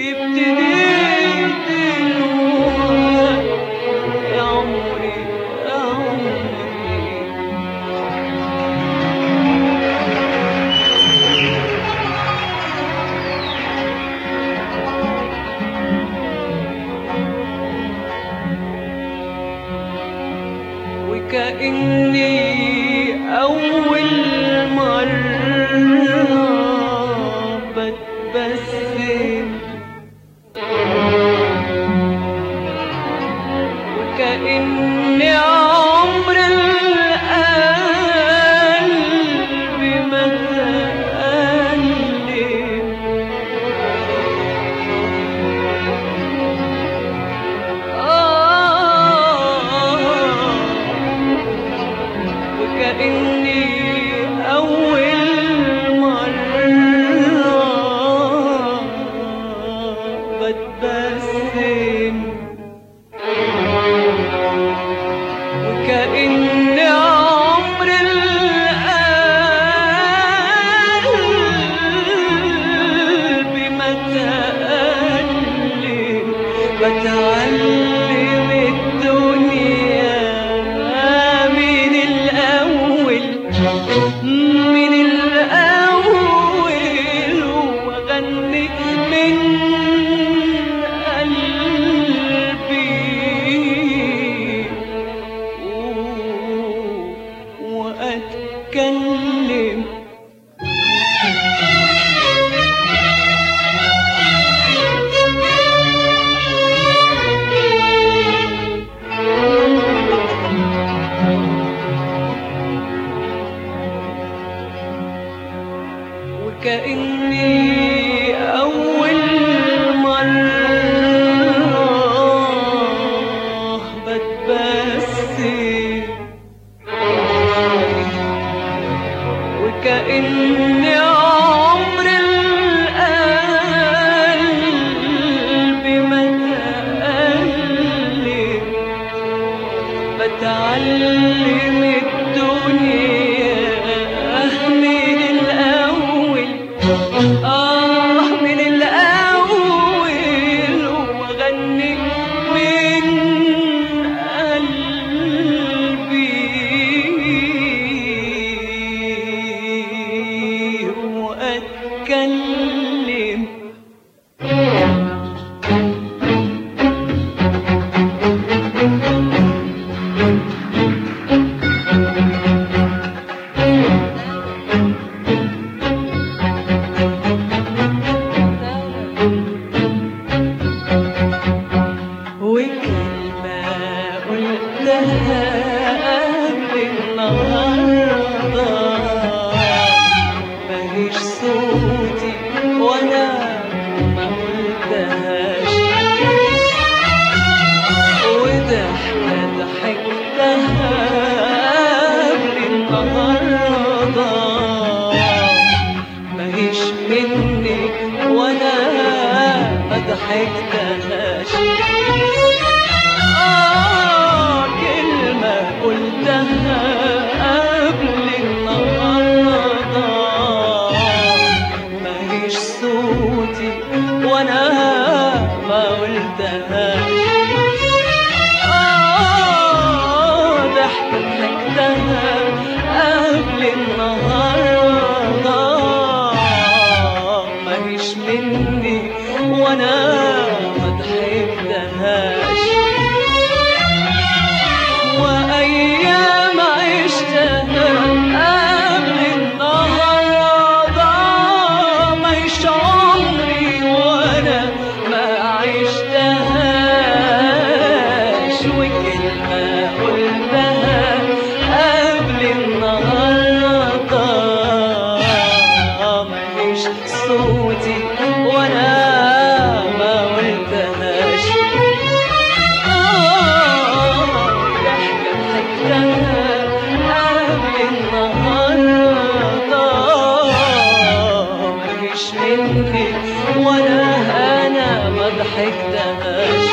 ابتديت الوعد يا عمري يا عمري وكأني أول مرة بتبسم وكأني عمر القلب ما تألم وكأني أول مرة بتبسم وكأن عمر القلب ما تألم بتعلم الدنيا من الأول من الأول وأغني من قلبي وأتكلم وكأني أول مرة بتبسم وكأن عمر القلب ما تألم بتعلم الدنيا من الأول آه من الأول وأغني من قلبي وأتكلم وكلمة قلتها قبل النهاردة ماهيش صوتي وأنا ما قلتهاش وضحكة ضحكتها قبل النهاردة ماهيش مني وأنا ما ضحكتهاش آه كلمة قلتها قبل النهاردة ماهيش صوتي وأنا ما قلتهاش آه ضحكة ضحكتها قبل النهاردة ماهيش مني وأنا ما ضحكتهاش وأيام عشتها قبل النهاردة مش عمري وأنا ما عشتهاش وكلمة قلتها قبل النهاردة مش صوتي وأنا ما قلتهاش ولا انا ما ضحكتهاش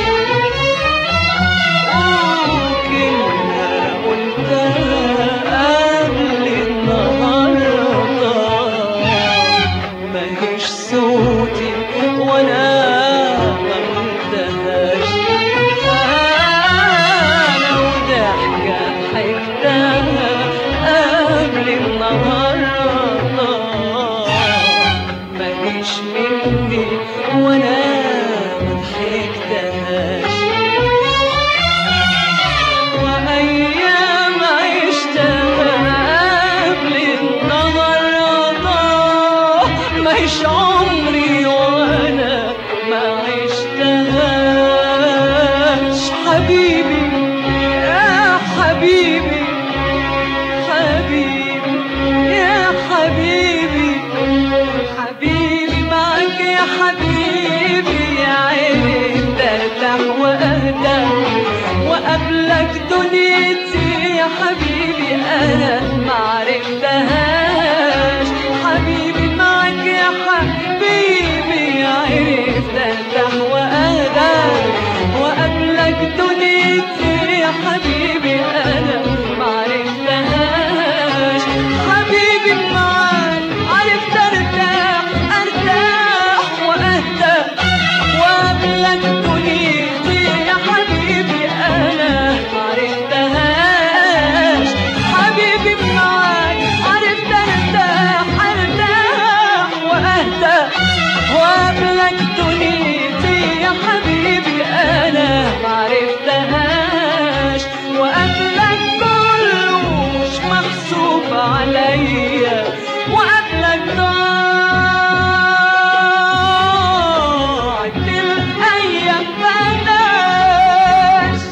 وكلمة قلتها قبل النهاردة ماهيش صوتي وانا وانا ما ضحكتهاش وايام عشتها قبل النهارده مش عمري وانا ما عشتهاش حبيبي يا حبيبي حبيبي يا حبيبي حبيبي معك يا حبيبي يا عيني ترتاح واهدى وقبلك دنيتي يا حبيبي انا ما عرفتهاش حبيبي معك يا حبيبي يا عيني ترتاح واهدى وقبلك دنيتي يا حبيبي انا ما عرفتهاش حبيبي معاك عرفت ارتاح ارتاح واهدى وقبلك دنيتي يا حبيبي انا ما عرفتهاش حبيبي معاك عرفت ارتاح ارتاح واهدى وقبلك دنيتي يا حبيبي انا ما عرفتهاش وقبلك كله مش محسوب عليا وقبلك ضاعت الايام بلاش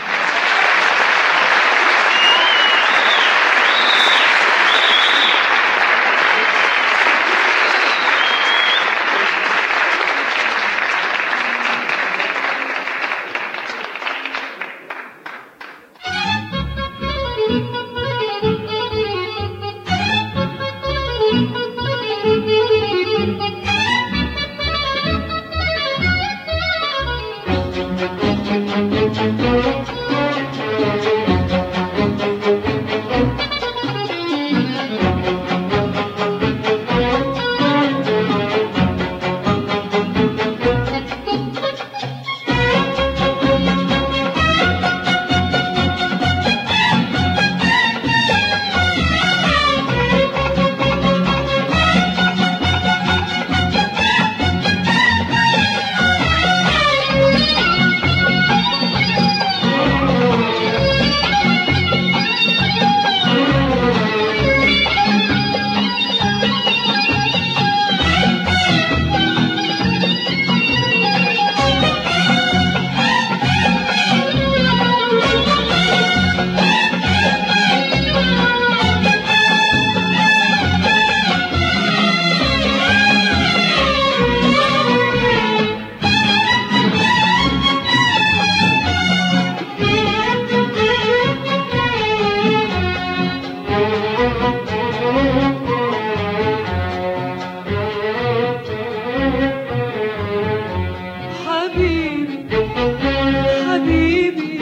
حبيبي حبيبي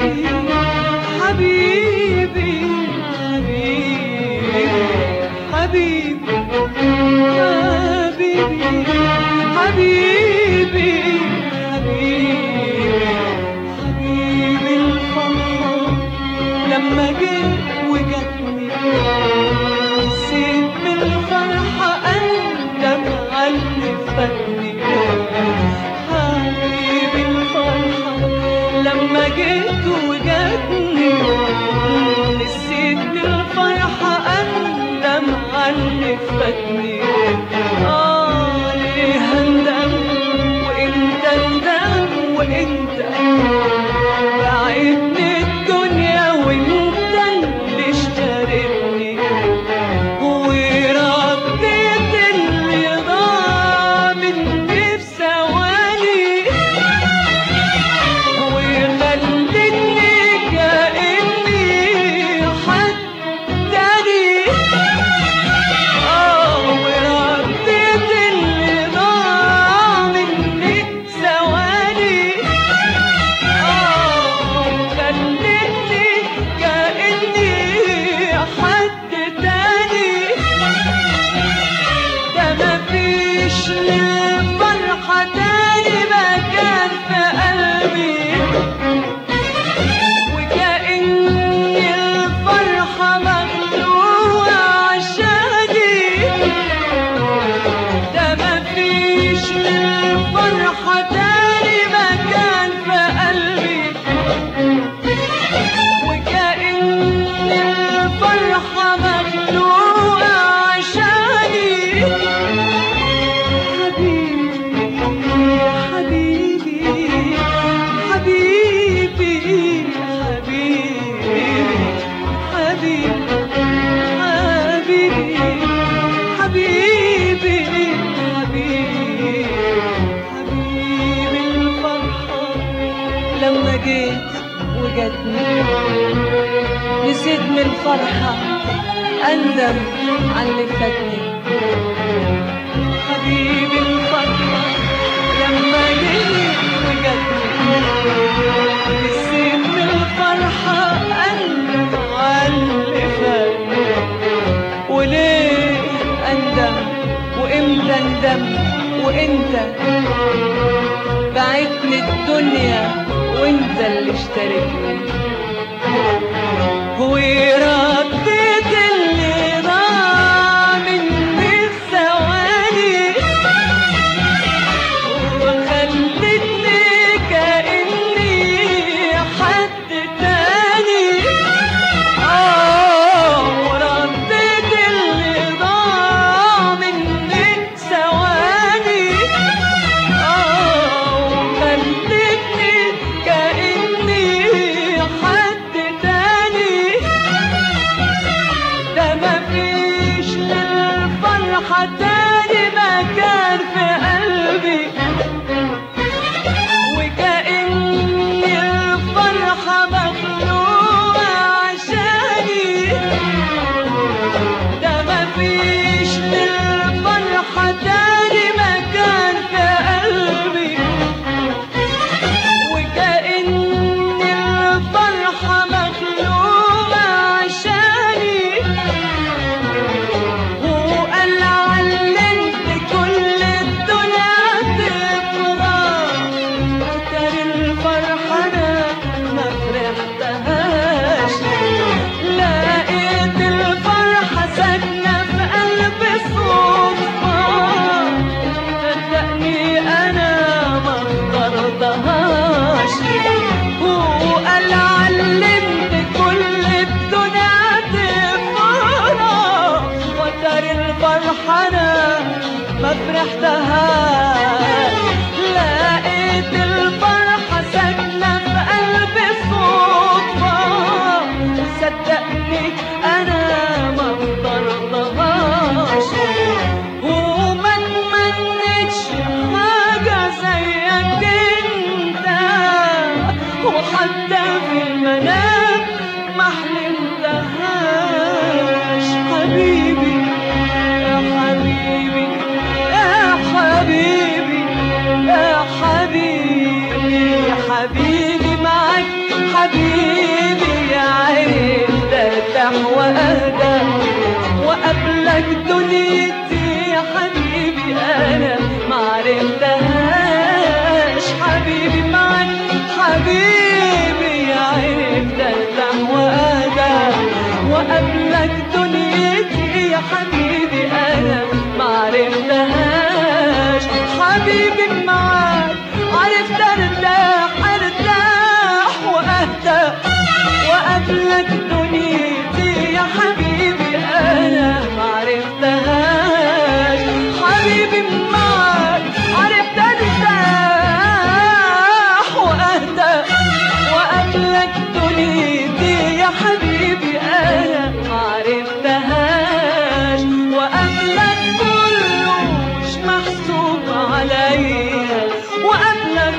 حبيبي حبيبي حبيبي حبيبي حبيبي حبيبي حبيبي الفرحة لما جيت وجتني نسيت من الفرحة أندم على اللي فاتني حبيبي الفرحة لما جيت وجاتني نسيت الفرحة أندم على اللي فاتني آه ليه هندم وإنت ندم وإنت بعدني الدنيا وإنت اللي اشتريتني ورديت اللي ضاع مني في ثواني وخلتني كأني حد تاني اه ورديت اللي ضاع مني في ثواني جيت وجاتني نسيت من الفرحة أندم على اللي فاتني حبيبي الفرحة لما جيت وجاتني نسيت من الفرحة أندم على اللي فاتني وليه أندم وإمتى أندم وإنت بعتني الدنيا وإنت اللي اشتريتني ورديت اللي ضاع مني الثواني وخلتني كأني حد تاني آه ورديت اللي ضاع مني ثواني آه وخلتني كأني حد تاني ده مفيش للفرحة تاني مكان في قلبي وكأني الفرحة مخلوقة عشاني ده مفيش للفرحة تاني مكان في قلبي وكأني الفرحة مخلوقة عشاني وقال علمت كل الدنيا تفرح ترى الفرحة أنا ما فرحتهاش لقيت الفرحة ساكنة في قلبي صدفة صدقني أنا ما اخترتهاش وقال علمت كل الدنيا تفرح وترى الفرحة أنا ما فرحتهاش لقيت الفرحة ساكنة في قلبي صدفة صدقني أنا ما اخترتهاش وما تمنيتش حاجة زيك انت وحتى في المنام ما حلمتهاش حبيبي يا حبيبي يا حبيبي يا حبيبي يا حبيبي معاك حبيبي يا عرفت ارتاح واهدى وقبلك دنيتي يا حبيبي انا ما عرفتهاش حبيبي معاك حبيبي يا عرفت ارتاح واهدى وقبلك دنيتي يا حبيبي انا ما عرفتهاش حبيبي معاك عرفت ارتاح ارتاح واهدى وقبلك دنيتي يا حبيبي انا ما عرفتهاش حبيبي معاك عرفت ارتاح واهدى وقبلك دنيتي يا حبيبي انا ما عرفتهاش وقبلك كله مش محسوب عليا وقبلك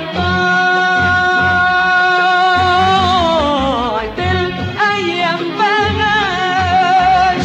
ضاعت الايام بلاش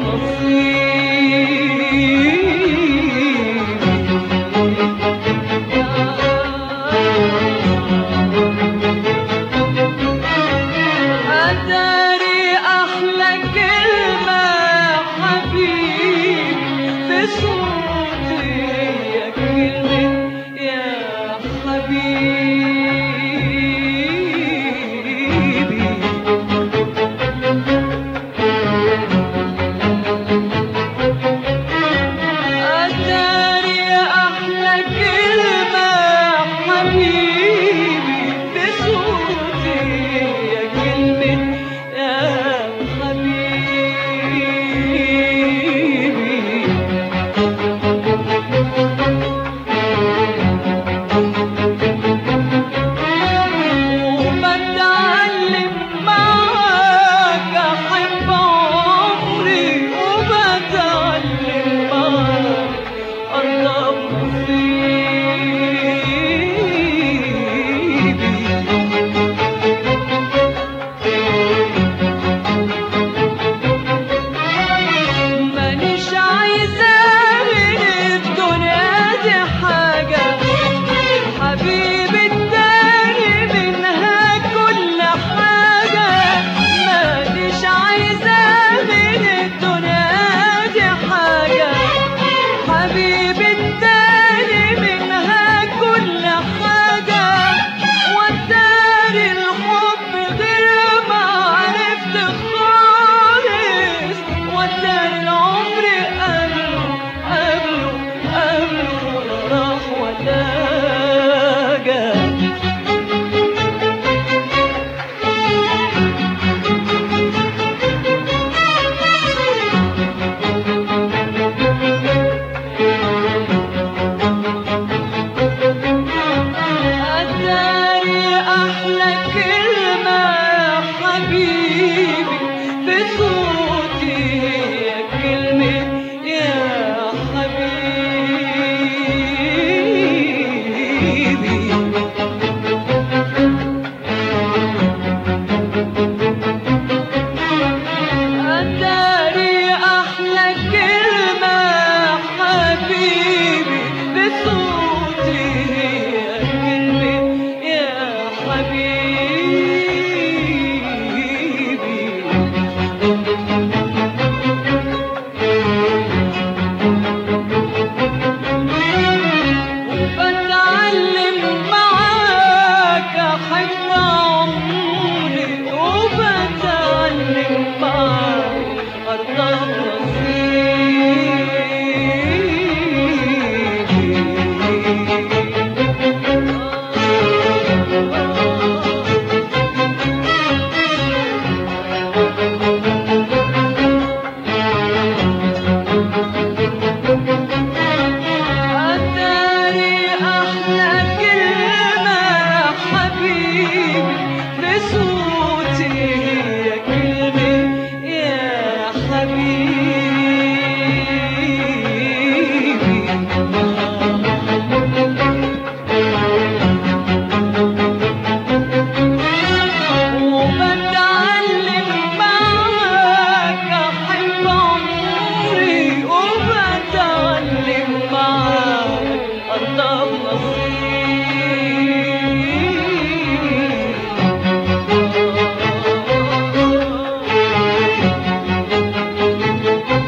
أداري أحلى كلمة حبيب في صوتي يا كلمة يا حبيبي أداري أحلى كلمة حبيبي بصوتي يا كلمة يا حبيبي وبتعلم معاك أحب عمري وبتعلم معاك أرضى نصيبي مانيش عايزة من الدنيا دي حاجة حبيبي اداني منها كل حاجة مانيش عايزة من الدنيا دي حاجة حبيبي اداني منها كل حاجة وداني الحب غير ما عرفت خالص وداني العمر قبله قبله قبله ولا راح ولا جا أداري أحلى كلمة حبيبي بصوتي يا كلمة يا حبيبي أداري أحلى كلمة حبيبي بصوتي يا كلمة يا حبيبي وبتعلم معاك أحب عمري وبتعلم معاك أرضى نصيبي أداري أحلى كلمة حبيبي بصوتي يا كلمة يا حبيبي وبتعلم معاك أحب عمري وبتعلم معاك أرضى نصيبي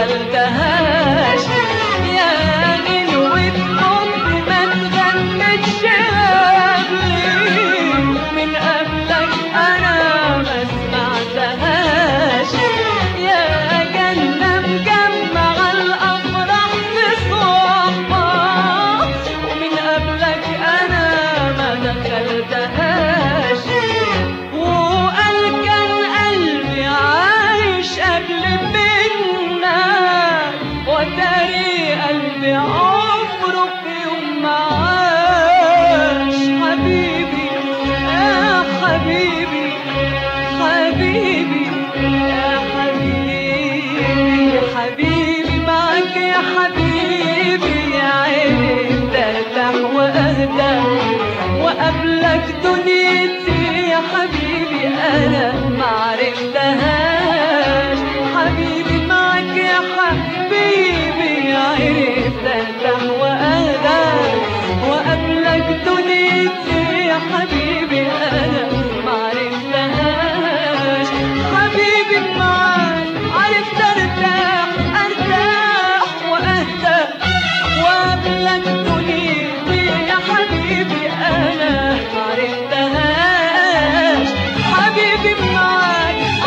دخلتهاش يا غنوة حب ما تغنتش قبلي من قبلك أنا ما سمعتهاش يا جنة مجمعة الأفراح في صحبك ومن قبلك أنا ما دخلتهاش وقال كان قلبي عايش قبل منك وتاري قلبي عمره في يوم ما عاش حبيبي يا حبيبي حبيبي يا حبيبي حبيبي معاك يا حبيبي يا عيني ترتاح واهدى وقبلك دنيتي يا حبيبي انا ما عرفتهاش حبيبي معاك يا حبيبي يا عيني ترتاح واهدى وقبلك دنيتي يا حبيبي انا ما عرفتهاش حبيبي معاك عرفت ارتاح ارتاح واهدى وقبلك دنيتي يا حبيبي انا ما عرفتهاش حبيبي معاك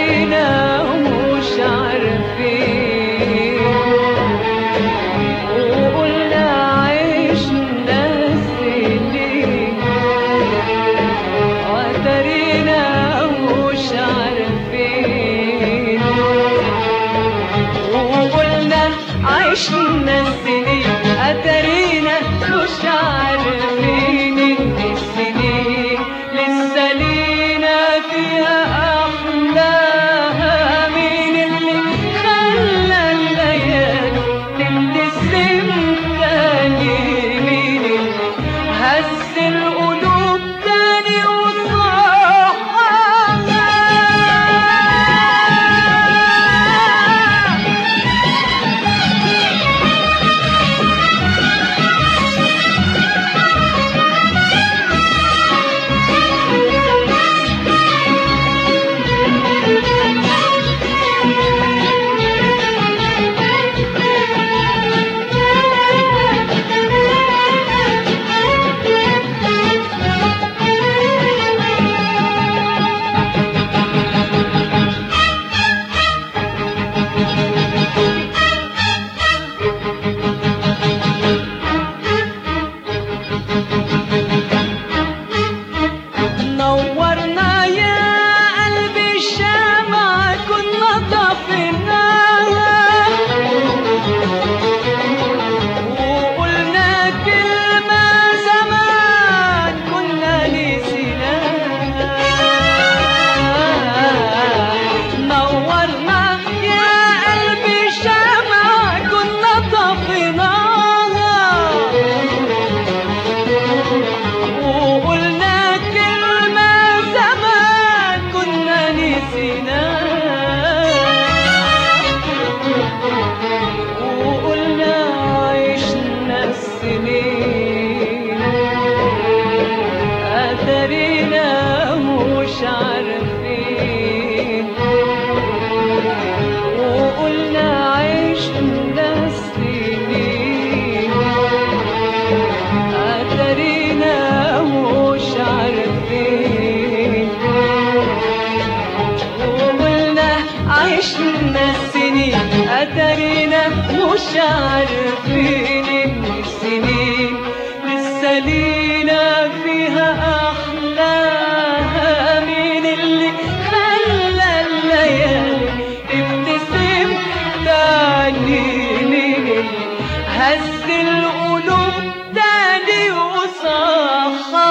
أترينا مش عارفين وقلنا عشنا سنين وأترينا مش عارفين وقلنا عشنا سنين أترينا مش عارفين إن السنين لسه لينا فيها أحلاها مين اللي خلى الليالي تبتسم تاني مين اللي هز القلوب تاني وصحها نورنا يا قلبي الشمعة كنا طفيناها وقلنا كلمة زمان كنا نسيناها نورنا يا قلبي الشمعة كنا طفيناها وقلنا كلمة زمان كنا نسيناها وقلنا عشنا السنين أترينا مش عارفين وقلنا عشنا السنين أترينا مش عارفين وقلنا عشنا السنين أترينا مش عارفين إن السنين لسه لينا فيها أحلاها مين اللي خلى الليالي تبتسم تاني مين اللي هز القلوب تاني وصحاها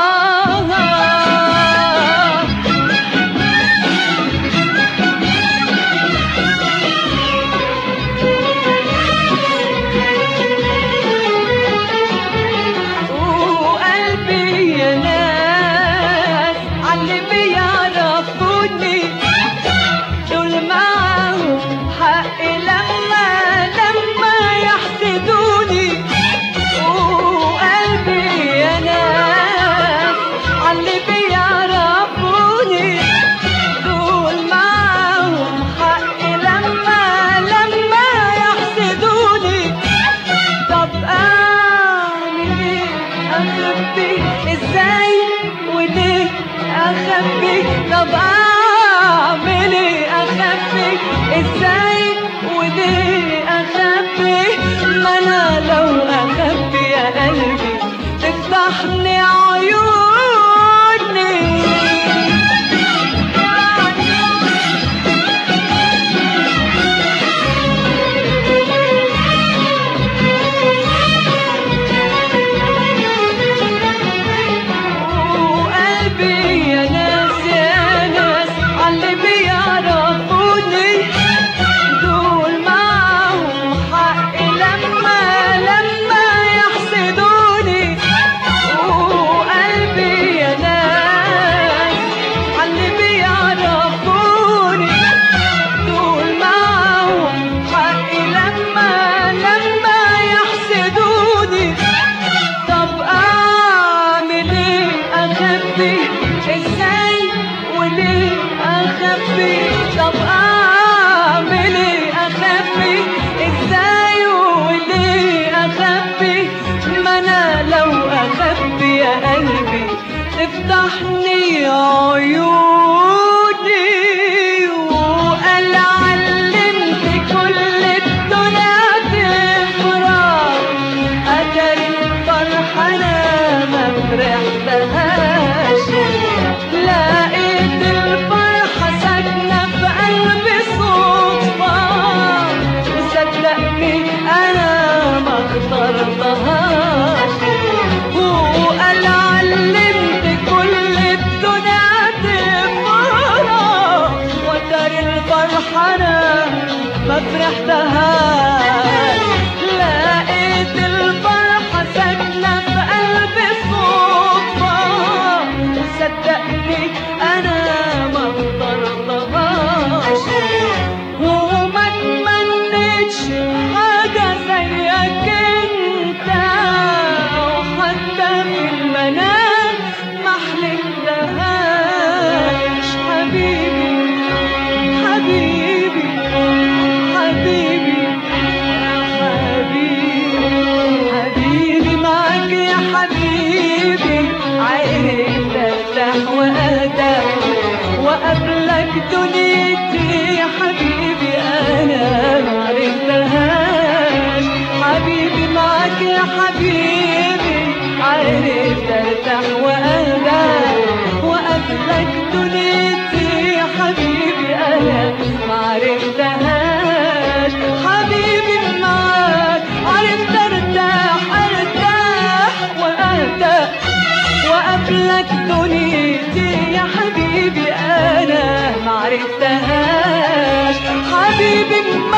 وقلبي يا ناس عاللي بيعرفوني دول معاهم حق لما لما يحسدوني وقلبي يا ناس عاللي بيعرفوني دول معاهم حق لما لما يحسدوني طب اعمل ايه اخبي ازاي وليه اخبي طب اعمل ايه اخبي ازاي وليه اخبي ما انا لو اخبي يا قلبي تفتحني عيوني وقلبي يا ناس يا ناس عاللي بيعرفوني دول معاهم حق لما لما يحسدوني وقلبي يا ناس عاللي بيعرفوني دول معاهم حق لما لما يحسدوني طب اعمل ايه اخبي ازاي وليه اخبي طب اعمل ايه اخبي ازاي وليه اخبي ما انا لو اخبي يا قلبي تفتحني عيوني ما فرحتهاش لقيت الفرحة ساكنة في قلبي صدفة صدقني أنا ما اخترتهاش وما تمنيتش حاجة زيك انت وحتى في المنام ما حلمتهاش حبيبي حبيبي حبيبي يا حبيبي حبيبي معاك يا حبيبي عرفت ارتاح واهدى وقبلك دنيتي يا حبيبي انا معرفتهاش حبيبي معاك يا حبيبي عرفت ارتاح واهدى وقبلك دنيتي يا حبيبي انا معرفتهاش حبيبي معاك عرفت ارتاح ارتاح واهدى وقبلك دنيتي يا حبيبي انا معرفتهاش حبيبي